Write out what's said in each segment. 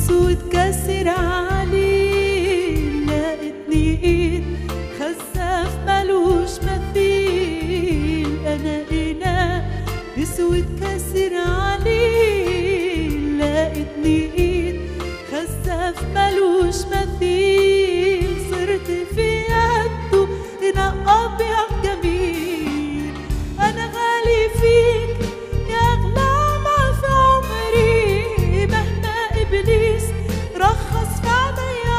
اسود كسر عليه لقيتني ايد خساف ملوش مثيل انا اله اسود كسر عليه لقيتني ايد خساف ملوش مثيل صرت في يده انا ابيض جميل انا غالي فيك يا اغلى ما في عمري مهما ابليس رخص في عينيا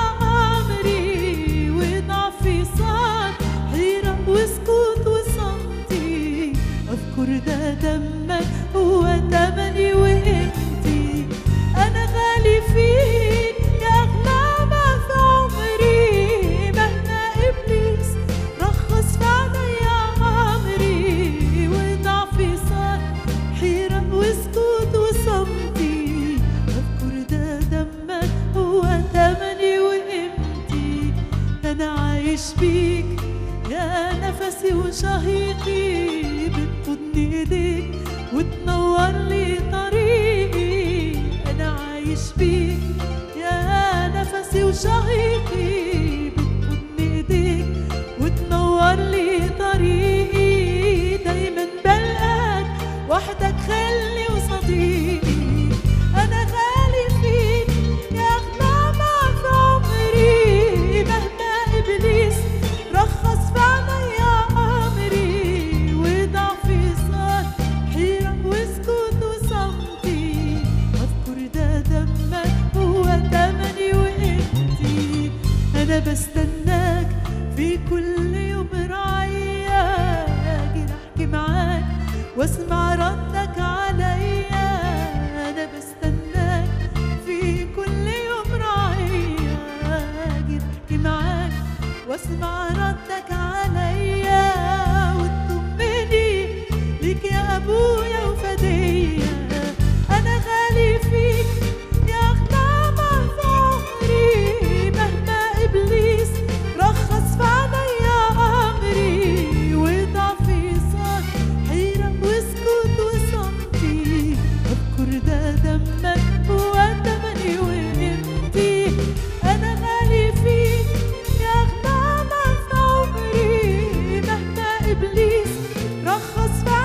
امري وضعفي صار حيرة وسكوت وصمتي اذكر ده دمك هو تمني وقيمتي انا غالي فيك يا اغلى ما في عمري مهما ابليس رخص في عينيا امري وضعفي صار حيرة وسكوت وصمتي اذكر ده دمك هو تمني وقيمتي انا عايش بيك يا نفسي وشهيقي بتقودني ايديك وتنور لي طريقي انا عايش بيك يا نفسي وشهيقي بتقودني ايديك وتنور لي طريقي دايما بلقاك وحدك خلي وصديقي انا غالي فيك يا اغلى ما في عمري مهما ابليس رخص في عينيا امري وضعفي صار حيرة وسكوت وصمتي اذكر ده دمك هو تمني وقيمتي انا بستناك في كل يوم رعية اجي احكي معاك واسمع ردك عليا انا بستناك في كل يوم رعية اجي احكي معاك واسمع ردك عليا وتطمني ليك يا ابويا وفدية انا غالي فيك يا اغلى ما في عمري مهما ابليس رخص في عينيا امري وضعفي صار حيرة وسكوت وصمتي اذكر ده دمك هو تمني وقيمتي انا غالي فيك يا اغلى ما في عمري مهما ابليس رخص في